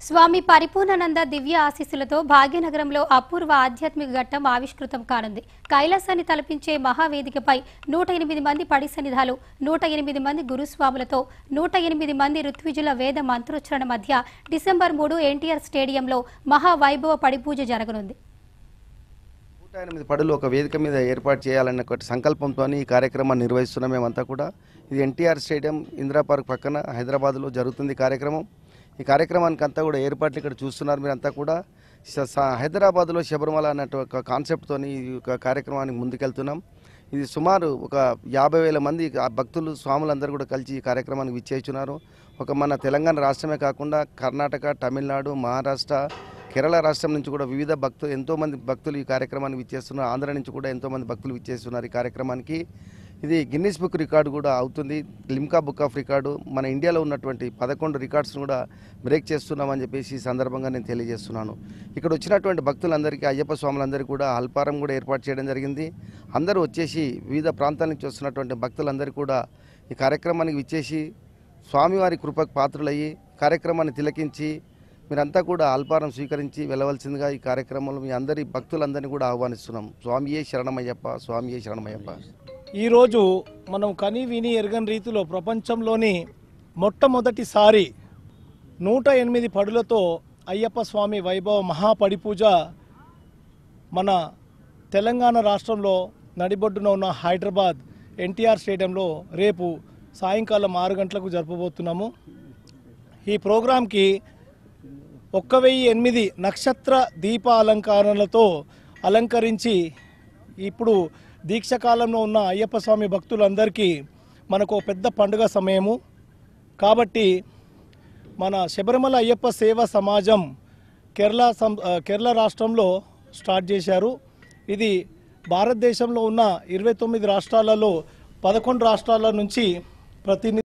స్వామి పరిపూర్ణానంద దివ్య ఆశీస్సులతో భాగ్యనగరంలో అపూర్వ ఆధ్యాత్మిక ఘట్టం ఆవిష్కృతం కానుంది కైలాసాన్ని తలపించే మహావేదికపై నూట ఎనిమిది మంది పడి సన్నిధాలు నూట ఎనిమిది మంది గురుస్వాములతో నూట ఎనిమిది మంది ఋత్విజుల వేద మంత్రోచ్చరణ మధ్య డిసెంబర్ మూడు ఎన్టీఆర్ స్టేడియంలో మహావైభవ పడిపూజ జరగనుంది నూట ఎనిమిది పడులు ఒక వేదిక మీద ఏర్పాటు చేయాలన్న ఒక సంకల్పంతో ఈ కార్యక్రమాన్ని నిర్వహిస్తున్నాం మేమంతా కూడా ఇది ఎన్టీఆర్ స్టేడియం ఇందిరా పార్క్ పక్కన హైదరాబాద్లో జరుగుతుంది ఈ కార్యక్రమం ఈ కార్యక్రమానికి అంతా కూడా ఏర్పాట్లు ఇక్కడ చూస్తున్నారు మీరంతా కూడా స- స- హైదరాబాద్లో శబరిమల అన్నట్టు ఒక కాన్సెప్ట్తో ఈ యొక్క కార్యక్రమానికి ముందుకెళ్తున్నాం ఇది సుమారు ఒక యాభై వేల మంది ఆ భక్తులు స్వాములందరూ కూడా కలిసి ఈ కార్యక్రమానికి విచ్చేస్తున్నారు ఒక మన తెలంగాణ రాష్ట్రమే కాకుండా కర్ణాటక తమిళనాడు మహారాష్ట్ర కేరళ రాష్ట్రం నుంచి కూడా వివిధ భక్తులు ఎంతోమంది భక్తులు ఈ కార్యక్రమానికి విచ్చేస్తున్నారు ఆంధ్ర నుంచి కూడా ఎంతోమంది భక్తులు విచ్చేస్తున్నారు ఈ కార్యక్రమానికి ఇది గిన్నిస్ బుక్ రికార్డు కూడా అవుతుంది లిమ్కా బుక్ ఆఫ్ రికార్డు మన ఇండియాలో ఉన్నటువంటి పదకొండు రికార్డ్స్ను కూడా బ్రేక్ చేస్తున్నామని చెప్పేసి ఈ సందర్భంగా నేను తెలియజేస్తున్నాను ఇక్కడ వచ్చినటువంటి భక్తులందరికీ అయ్యప్ప స్వాములందరికీ కూడా అల్పారం కూడా ఏర్పాటు చేయడం జరిగింది అందరూ వచ్చేసి వివిధ ప్రాంతాల నుంచి వస్తున్నటువంటి భక్తులందరూ కూడా ఈ కార్యక్రమానికి విచ్చేసి స్వామివారి కృపకు పాత్రులయ్యి కార్యక్రమాన్ని తిలకించి మీరంతా కూడా అల్పారం స్వీకరించి వెళ్ళవలసిందిగా ఈ కార్యక్రమంలో మీ అందరి భక్తులందరినీ కూడా ఆహ్వానిస్తున్నాం స్వామియే శరణమయ్యప్ప స్వామియే శరణమయ్యప్ప ఈరోజు మనం కని విని ఎరగని రీతిలో ప్రపంచంలోని మొట్టమొదటిసారి నూట ఎనిమిది పడులతో అయ్యప్ప స్వామి వైభవ మహాపడి పూజ మన తెలంగాణ రాష్ట్రంలో నడిబొడ్డున ఉన్న హైదరాబాద్ ఎన్టీఆర్ స్టేడియంలో రేపు సాయంకాలం ఆరు గంటలకు జరపబోతున్నాము ఈ ప్రోగ్రాంకి ఒక్క వెయ్యి ఎనిమిది నక్షత్ర దీప అలంకరణలతో అలంకరించి ఇప్పుడు దీక్షకాలంలో ఉన్న అయ్యప్ప స్వామి భక్తులందరికీ మనకు ఒక పెద్ద పండుగ సమయము కాబట్టి మన శబరిమల అయ్యప్ప సేవా సమాజం కేరళ సం ఆ, కేరళ రాష్ట్రంలో స్టార్ట్ చేశారు ఇది భారతదేశంలో ఉన్న ఇరవై తొమ్మిది రాష్ట్రాలలో పదకొండు రాష్ట్రాల నుంచి ప్రతినిధి